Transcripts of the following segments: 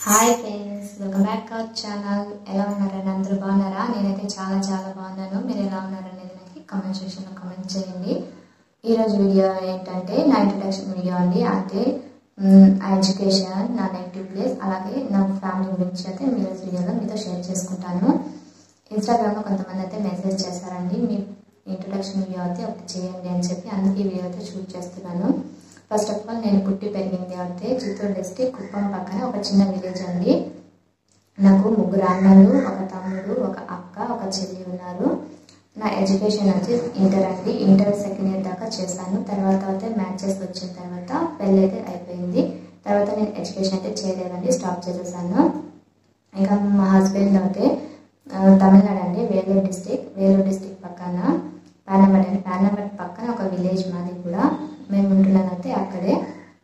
hi friends welcome back our channel ఎలా ఉన్నారని అందరూ బాగున్నారా నేనైతే చాలా చాలా బాగున్నాను మీరు ఎలా ఉన్నారనేది నాకు కామెంట్ సెక్షన్లో కామెంట్ చేయండి ఈరోజు వీడియో ఏంటంటే నా ఇంట్రడక్షన్ వీడియో అండి అంటే ఎడ్యుకేషన్ నా నెగిటివ్ ప్లేస్ అలాగే నా ఫ్యామిలీ గురించి అయితే మీ రోజు వీడియోలో మీతో షేర్ చేసుకుంటాను ఇన్స్టాగ్రామ్లో కొంతమంది అయితే మెసేజ్ చేశారండి మీ ఇంట్రడక్షన్ వీడియో అయితే ఒకటి చేయండి అని చెప్పి అందుకే ఈ వీడియో అయితే షూట్ చేస్తున్నాను ఫస్ట్ ఆఫ్ ఆల్ నేను పుట్టి పెరిగింది అయితే చిత్తూరు డిస్టిక్ కుప్పం పక్కన ఒక చిన్న విలేజ్ అండి నాకు ముగ్గురు అన్నలు ఒక తమ్ముడు ఒక అక్క ఒక చెల్లి ఉన్నారు నా ఎడ్యుకేషన్ వచ్చి ఇంటర్ అండి ఇంటర్ సెకండ్ ఇయర్ దాకా చేశాను తర్వాత అయితే మ్యాచెస్ వచ్చిన తర్వాత పెళ్ళి అయితే అయిపోయింది తర్వాత నేను ఎడ్యుకేషన్ అయితే చేయలేదండి స్టాప్ చేసేసాను ఇంకా మా హస్బెండ్ అయితే ఆ, తమిళనాడు అండి వేలూరు డిస్టిక్ వేలూరు డిస్టిక్ పక్కన పానమట్ అండి పానమట్ పక్కన ఒక విలేజ్ మాది కూడా మేము ఉంటున్నదైతే అక్కడే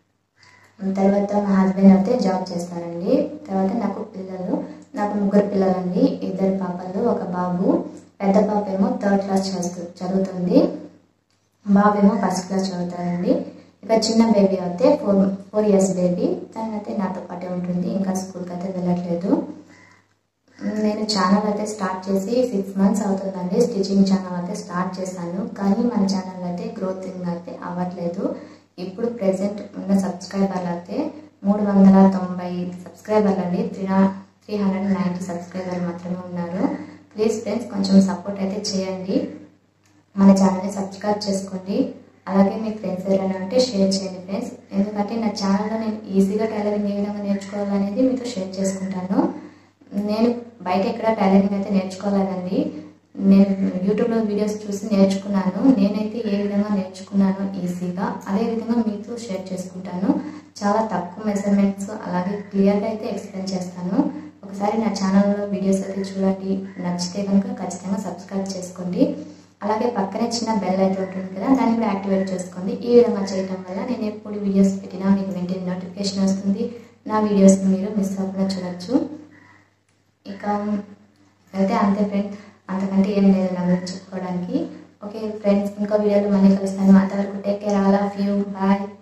తర్వాత మా హస్బెండ్ అయితే జాబ్ చేస్తారండి తర్వాత నాకు పిల్లలు నాకు ముగ్గురు పిల్లలండి ఇద్దరు పాపలు ఒక బాబు పెద్ద పాప ఏమో థర్డ్ క్లాస్ చేస్తూ చదువుతుంది బాబు ఏమో ఫస్ట్ క్లాస్ చదువుతారండి ఇక చిన్న బేబీ అయితే ఫోర్ ఫోర్ ఇయర్స్ బేబీ తనైతే నాతో పాటే ఉంటుంది ఇంకా స్కూల్కి అయితే వెళ్ళట్లేదు నేను ఛానల్ అయితే స్టార్ట్ చేసి సిక్స్ మంత్స్ అవుతుందండి స్టిచింగ్ ఛానల్ అయితే స్టార్ట్ చేశాను కానీ మన ఛానల్ అయితే గ్రోతింగ్ అయితే అవ్వట్లేదు ఇప్పుడు ప్రెసెంట్ ఉన్న సబ్స్క్రైబర్లు అయితే మూడు వందల తొంభై సబ్స్క్రైబర్లు అండి త్రీ త్రీ హండ్రెడ్ నైంటీ సబ్స్క్రైబర్లు మాత్రమే ఉన్నారు ప్లీజ్ ఫ్రెండ్స్ కొంచెం సపోర్ట్ అయితే చేయండి మన ఛానల్ని సబ్స్క్రైబ్ చేసుకోండి అలాగే మీ ఫ్రెండ్స్ ఎవరైనా ఉంటే షేర్ చేయండి ఫ్రెండ్స్ ఎందుకంటే నా ఛానల్లో నేను ఈజీగా టైలరింగ్ ఏ విధంగా నేర్చుకోవాలనేది మీతో షేర్ చేసుకుంటాను నేను బయట ఎక్కడ టైలరింగ్ అయితే నేర్చుకోలేదండి నేను యూట్యూబ్లో వీడియోస్ చూసి నేర్చుకున్నాను నేనైతే ఏ విధంగా నేర్చుకున్నానో ఈజీగా అదే విధంగా మీతో షేర్ చేసుకుంటాను చాలా తక్కువ మెజర్మెంట్స్ అలాగే క్లియర్గా అయితే ఎక్స్ప్లెయిన్ చేస్తాను ఒకసారి నా ఛానల్లో వీడియోస్ అయితే చూడండి నచ్చితే కనుక ఖచ్చితంగా సబ్స్క్రైబ్ చేసుకోండి అలాగే పక్కనే చిన్న బెల్ అయితే ఉంటుంది కదా దాన్ని కూడా యాక్టివేట్ చేసుకోండి ఈ విధంగా చేయడం వల్ల నేను ఎప్పుడు వీడియోస్ పెట్టినా మీకు వెంటనే నోటిఫికేషన్ వస్తుంది నా వీడియోస్ని మీరు మిస్ అవ్వకుండా చూడొచ్చు ఇక అయితే అంతే ఫ్రెండ్ అంతకంటే ఏం లేదు నా గురించి చెప్పుకోవడానికి ఓకే ఫ్రెండ్స్ ఇంకో వీడియోలో మళ్ళీ కలుస్తాను అంతవరకు take care all of you bye